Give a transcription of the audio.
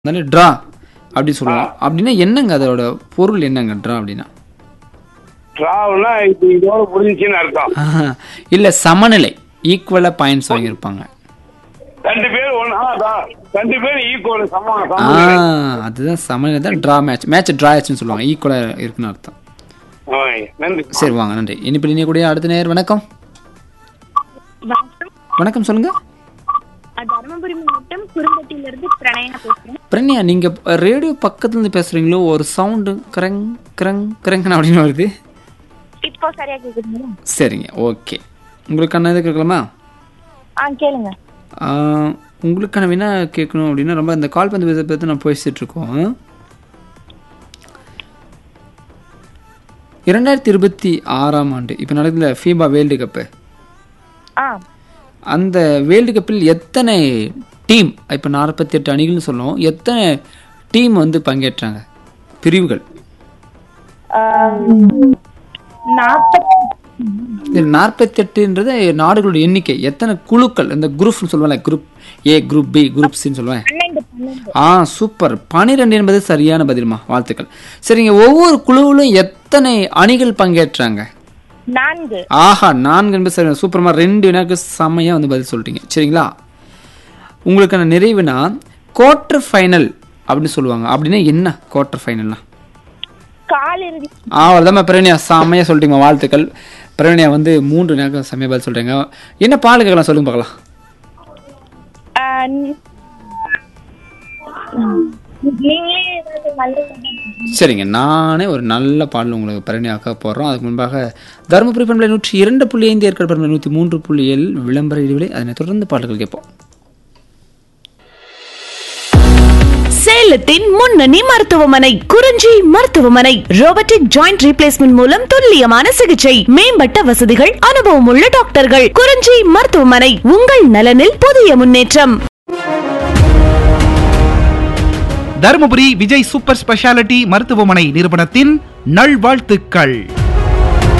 அதனால ட்ரா அப்படி சொல்லலாம் அப்படின்னா என்னங்க அதோட பொருள் என்னங்க ட்ரா அப்படின்னா டிராவல்னா இப்போ இதோட முடிஞ்சுன்னு அர்த்தம் ஆஹா. இல்ல சமநிலை ஈக்குவலா பாயிண்ட்ஸ் வாங்கியிருப்பாங்க ரெண்டு பேர் ஒன்று ரெண்டு பேர் ஈக்குவல் சமம் ஆ சமம் அதுதான் சமநிலை தான் ட்ரா மேட்ச் மேட்ச் ட்ரா ஆச்சுன்னு சொல்லுவாங்க ஈக்குவலா இருக்குன்னு அர்த்தம் ஓய், நன்றி சரி வாங்க நன்றி இனிப்பில் இனியக்கூடிய அடுத்த நேர் வணக்கம் வணக்கம் வணக்கம் சொல்லுங்க நான் தருமபுரி மாவட்டம் குறும்பட்டியிலிருந்து பிரணயா பேசுறேன் பிரண்யா நீங்க ரேடியோ பக்கத்துல இருந்து பேசுறீங்களோ ஒரு சவுண்டு கிரங் கிரங் கிரங்கன் அப்படின்னு வருது இப்போ சரியா கேக்குதுங்களா சரிங்க ஓகே உங்களுக்கான இது கேட்கலாமா ஆ கேளுங்க ஆஹ், உங்களுக்கான வினா கேட்கணும் அப்படின்னா ரொம்ப இந்த கால் பந்து பேச பற்றி நான் பேசிட்டு இருக்கோம் இரண்டாயிரத்தி இருபத்தி ஆறாம் ஆண்டு இப்போ நடக்குதுல ஃபீபா வேர்ல்டு கப்பு ஆ அந்த வேர்ல்டு கப்பில் எத்தனை டீம் இப்போ நாற்பத்தி எட்டு அணிகள்னு சொல்லுவோம் எத்தனை டீம் வந்து பங்கேற்றாங்க பிரிவுகள் நாற்பத்தி இதில் நாற்பத்தெட்டுன்றது நாடுகளுடைய எண்ணிக்கை எத்தனை குழுக்கள் இந்த குரூப்னு சொல்லுவாங்க group A group B group சின்னு சொல்லுவேன் பன்னெண்டு பன்னெண்டு ஆ சூப்பர் பனிரெண்டு என்பது சரியான பதில்மா வாழ்த்துக்கள் சரிங்க ஒவ்வொரு குழுவிலும் எத்தனை அணிகள் பங்கேற்றாங்க நான்கு ஆஹா நான்கு என்பது சரி சூப்பர்மா ரெண்டு வினாக்கு செம்மையாக வந்து பதில் சொல்லிட்டீங்க சரிங்களா உங்களுக்கான நிறைவுனா குவார்டர் ஃபைனல் அப்படின்னு சொல்லுவாங்க அப்படின்னா என்ன குவார்டர் ஃபைனல்னா காலிறுதி அவ்வளோதான் பிரவணியா செம்மையாக சொல்லிட்டீங்க வாழ்த்துக்கள் பிரவணியா வந்து மூன்று நேரம் செம்மையாக பதில் சொல்கிறீங்க என்ன பால் கேட்கலாம் சொல்லுங்க பார்க்கலாம் ஆ, ந- நீங்களே ஏதாவது நல்ல சரிங்க நானே ஒரு நல்ல பாடல் உங்களுக்கு பரணியாக்க போடுறோம் அதுக்கு முன்பாக தருமபுரி பண்பலை நூற்றி இரண்டு புள்ளி ஐந்து ஏற்காடு பண்பலை நூற்றி மூன்று புள்ளி ஏழு விளம்பர இடைவெளி அதனை தொடர்ந்து பாடல்கள் கேட்போம் சேலத்தின் முன்னணி மருத்துவமனை குறிஞ்சி மருத்துவமனை ரோபோட்டிக் ஜாயிண்ட் ரீப்ளேஸ்மெண்ட் மூலம் துல்லியமான சிகிச்சை மேம்பட்ட வசதிகள் அனுபவமுள்ள டாக்டர்கள் குறிஞ்சி மருத்துவமனை உங்கள் நலனில் புதிய முன்னேற்றம் தருமபுரி விஜய் சூப்பர் ஸ்பெஷாலிட்டி மருத்துவமனை நிறுவனத்தின் நல்வாழ்த்துக்கள்